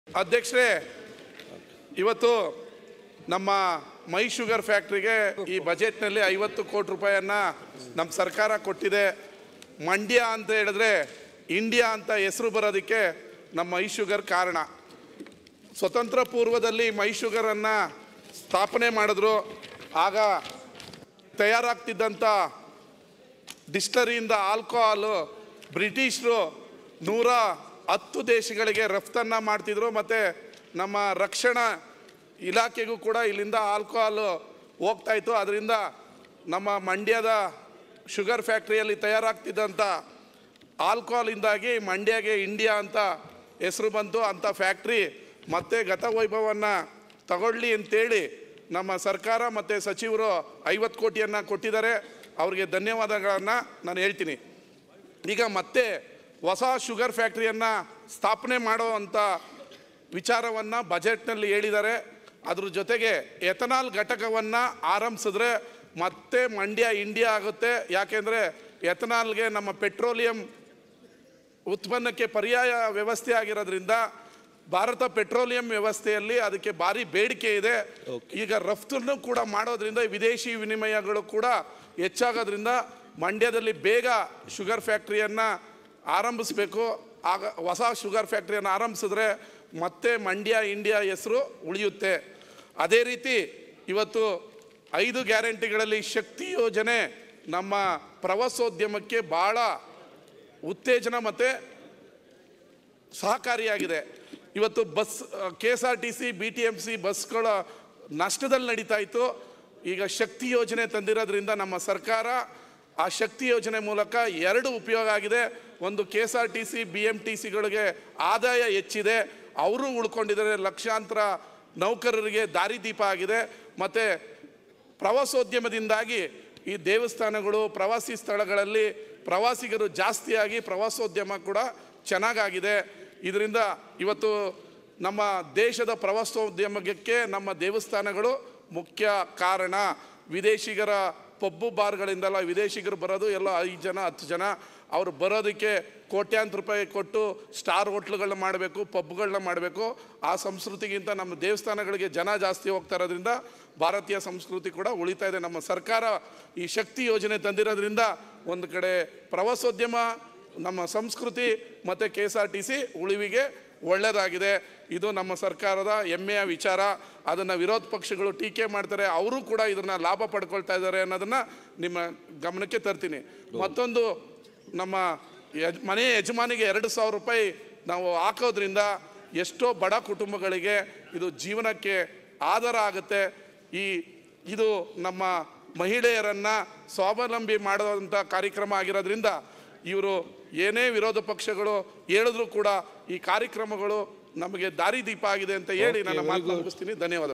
ಅಧ್ಯಕ್ಷರೇ ಇವತ್ತು ನಮ್ಮ ಮೈ ಶುಗರ್ ಫ್ಯಾಕ್ಟ್ರಿಗೆ ಈ ಬಜೆಟ್ನಲ್ಲಿ ಐವತ್ತು ಕೋಟಿ ರೂಪಾಯಿಯನ್ನ ನಮ್ಮ ಸರ್ಕಾರ ಕೊಟ್ಟಿದೆ ಮಂಡ್ಯ ಅಂತ ಹೇಳಿದ್ರೆ ಇಂಡಿಯಾ ಅಂತ ಹೆಸರು ಬರೋದಕ್ಕೆ ನಮ್ಮ ಮೈ ಶುಗರ್ ಕಾರಣ ಸ್ವತಂತ್ರ ಪೂರ್ವದಲ್ಲಿ ಮೈ ಶುಗರನ್ನು ಸ್ಥಾಪನೆ ಮಾಡಿದ್ರು ಆಗ ತಯಾರಾಗ್ತಿದ್ದಂಥ ಡಿಸ್ಟರಿಯಿಂದ ಆಲ್ಕೋಹಾಲು ಬ್ರಿಟಿಷರು ನೂರ ಹತ್ತು ದೇಶಗಳಿಗೆ ರಫ್ತನ್ನು ಮಾಡ್ತಿದ್ರು ಮತ್ತು ನಮ್ಮ ರಕ್ಷಣಾ ಇಲಾಖೆಗೂ ಕೂಡ ಇಲ್ಲಿಂದ ಆಲ್ಕೋಹಾಲು ಹೋಗ್ತಾ ಇತ್ತು ಅದರಿಂದ ನಮ್ಮ ಮಂಡ್ಯದ ಶುಗರ್ ಫ್ಯಾಕ್ಟ್ರಿಯಲ್ಲಿ ತಯಾರಾಗ್ತಿದ್ದಂಥ ಆಲ್ಕೋಹಾಲಿಂದಾಗಿ ಮಂಡ್ಯಗೆ ಇಂಡಿಯಾ ಅಂತ ಹೆಸರು ಬಂತು ಅಂಥ ಫ್ಯಾಕ್ಟ್ರಿ ಮತ್ತೆ ಗತವೈಭವವನ್ನು ತಗೊಳ್ಳಿ ಅಂತೇಳಿ ನಮ್ಮ ಸರ್ಕಾರ ಮತ್ತು ಸಚಿವರು ಐವತ್ತು ಕೋಟಿಯನ್ನು ಕೊಟ್ಟಿದ್ದಾರೆ ಅವರಿಗೆ ಧನ್ಯವಾದಗಳನ್ನು ನಾನು ಹೇಳ್ತೀನಿ ಈಗ ಮತ್ತೆ ಹೊಸ ಶುಗರ್ ಫ್ಯಾಕ್ಟ್ರಿಯನ್ನು ಸ್ಥಾಪನೆ ಮಾಡೋ ಅಂಥ ವಿಚಾರವನ್ನು ಬಜೆಟ್ನಲ್ಲಿ ಹೇಳಿದ್ದಾರೆ ಅದ್ರ ಜೊತೆಗೆ ಎಥನಾಲ್ ಘಟಕವನ್ನು ಆರಂಭಿಸಿದ್ರೆ ಮತ್ತೆ ಮಂಡ್ಯ ಇಂಡಿಯಾ ಆಗುತ್ತೆ ಯಾಕೆಂದರೆ ಎಥನಾಲ್ಗೆ ನಮ್ಮ ಪೆಟ್ರೋಲಿಯಂ ಉತ್ಪನ್ನಕ್ಕೆ ಪರ್ಯಾಯ ವ್ಯವಸ್ಥೆ ಆಗಿರೋದ್ರಿಂದ ಭಾರತ ಪೆಟ್ರೋಲಿಯಂ ವ್ಯವಸ್ಥೆಯಲ್ಲಿ ಅದಕ್ಕೆ ಭಾರಿ ಬೇಡಿಕೆ ಇದೆ ಈಗ ರಫ್ತನ್ನು ಕೂಡ ಮಾಡೋದ್ರಿಂದ ವಿದೇಶಿ ವಿನಿಮಯಗಳು ಕೂಡ ಹೆಚ್ಚಾಗೋದ್ರಿಂದ ಮಂಡ್ಯದಲ್ಲಿ ಬೇಗ ಶುಗರ್ ಫ್ಯಾಕ್ಟ್ರಿಯನ್ನು ಆರಂಭಿಸಬೇಕು ಆಗ ಹೊಸ ಶುಗರ್ ಫ್ಯಾಕ್ಟ್ರಿಯನ್ನು ಆರಂಭಿಸಿದ್ರೆ ಮತ್ತೆ ಮಂಡ್ಯ ಇಂಡಿಯಾ ಹೆಸರು ಉಳಿಯುತ್ತೆ ಅದೇ ರೀತಿ ಇವತ್ತು ಐದು ಗ್ಯಾರಂಟಿಗಳಲ್ಲಿ ಶಕ್ತಿ ಯೋಜನೆ ನಮ್ಮ ಪ್ರವಾಸೋದ್ಯಮಕ್ಕೆ ಭಾಳ ಉತ್ತೇಜನ ಮತ್ತು ಸಹಕಾರಿಯಾಗಿದೆ ಇವತ್ತು bus K S R T C B T M C ಬಸ್ಗಳ ನಷ್ಟದಲ್ಲಿ ನಡೀತಾ ಇತ್ತು ಈಗ ಶಕ್ತಿ ಯೋಜನೆ ತಂದಿರೋದ್ರಿಂದ ನಮ್ಮ ಸರ್ಕಾರ ಆ ಶಕ್ತಿ ಯೋಜನೆ ಮೂಲಕ ಎರಡು ಉಪಯೋಗ ಆಗಿದೆ ಒಂದು K S R T C B M T ಸಿಗಳಿಗೆ ಆದಾಯ ಹೆಚ್ಚಿದೆ ಅವರು ಉಳ್ಕೊಂಡಿದ್ದಾರೆ ಲಕ್ಷಾಂತರ ನೌಕರರಿಗೆ ದಾರಿದೀಪ ಆಗಿದೆ ಮತ್ತು ಪ್ರವಾಸೋದ್ಯಮದಿಂದಾಗಿ ಈ ದೇವಸ್ಥಾನಗಳು ಪ್ರವಾಸಿ ಸ್ಥಳಗಳಲ್ಲಿ ಪ್ರವಾಸಿಗರು ಜಾಸ್ತಿಯಾಗಿ ಪ್ರವಾಸೋದ್ಯಮ ಕೂಡ ಚೆನ್ನಾಗಾಗಿದೆ ಇದರಿಂದ ಇವತ್ತು ನಮ್ಮ ದೇಶದ ಪ್ರವಾಸೋದ್ಯಮಕ್ಕೆ ನಮ್ಮ ದೇವಸ್ಥಾನಗಳು ಮುಖ್ಯ ಕಾರಣ ವಿದೇಶಿಗರ ಪಬ್ಬು ಬಾರ್ಗಳಿಂದಲ್ಲ ವಿದೇಶಿಗರು ಬರೋದು ಎಲ್ಲ ಐದು ಜನ ಹತ್ತು ಜನ ಅವರು ಬರೋದಕ್ಕೆ ಕೋಟ್ಯಾಂತರ ರೂಪಾಯಿ ಕೊಟ್ಟು ಸ್ಟಾರ್ ಹೋಟ್ಲುಗಳನ್ನ ಮಾಡಬೇಕು ಪಬ್ಗಳನ್ನ ಮಾಡಬೇಕು ಆ ಸಂಸ್ಕೃತಿಗಿಂತ ನಮ್ಮ ದೇವಸ್ಥಾನಗಳಿಗೆ ಜನ ಜಾಸ್ತಿ ಹೋಗ್ತಾ ಇರೋದ್ರಿಂದ ಭಾರತೀಯ ಸಂಸ್ಕೃತಿ ಕೂಡ ಉಳಿತಾ ಇದೆ ನಮ್ಮ ಸರ್ಕಾರ ಈ ಶಕ್ತಿ ಯೋಜನೆ ತಂದಿರೋದ್ರಿಂದ ಒಂದು ಕಡೆ ಪ್ರವಾಸೋದ್ಯಮ ನಮ್ಮ ಸಂಸ್ಕೃತಿ ಮತ್ತು K S R T C ಉಳಿವಿಗೆ ಒಳ್ಳೆಯದಾಗಿದೆ ಇದು ನಮ್ಮ ಸರ್ಕಾರದ ಹೆಮ್ಮೆಯ ವಿಚಾರ ಅದನ್ನು ವಿರೋಧ ಪಕ್ಷಗಳು ಟೀಕೆ ಮಾಡ್ತಾರೆ ಅವರು ಕೂಡ ಇದನ್ನು ಲಾಭ ಪಡ್ಕೊಳ್ತಾ ಇದ್ದಾರೆ ಅನ್ನೋದನ್ನು ನಿಮ್ಮ ಗಮನಕ್ಕೆ ತರ್ತೀನಿ ಮತ್ತೊಂದು ನಮ್ಮ ಯಜ್ ಮನೆ ಯಜಮಾನಿಗೆ ಎರಡು ಸಾವಿರ ರೂಪಾಯಿ ನಾವು ಹಾಕೋದ್ರಿಂದ ಎಷ್ಟೋ ಬಡ ಕುಟುಂಬಗಳಿಗೆ ಇದು ಜೀವನಕ್ಕೆ ಆಧಾರ ಆಗುತ್ತೆ ಈ ಇದು ನಮ್ಮ ಮಹಿಳೆಯರನ್ನು ಸ್ವಾವಲಂಬಿ ಮಾಡುವಂಥ ಕಾರ್ಯಕ್ರಮ ಆಗಿರೋದ್ರಿಂದ ಇವರು ಏನೇ ವಿರೋಧ ಪಕ್ಷಗಳು ಹೇಳಿದ್ರು ಕೂಡ ಈ ಕಾರ್ಯಕ್ರಮಗಳು ನಮಗೆ ದಾರಿದೀಪ ಆಗಿದೆ ಅಂತ ಹೇಳಿ ನನ್ನ ಮಾತು ಮುಗಿಸ್ತೀನಿ ಧನ್ಯವಾದ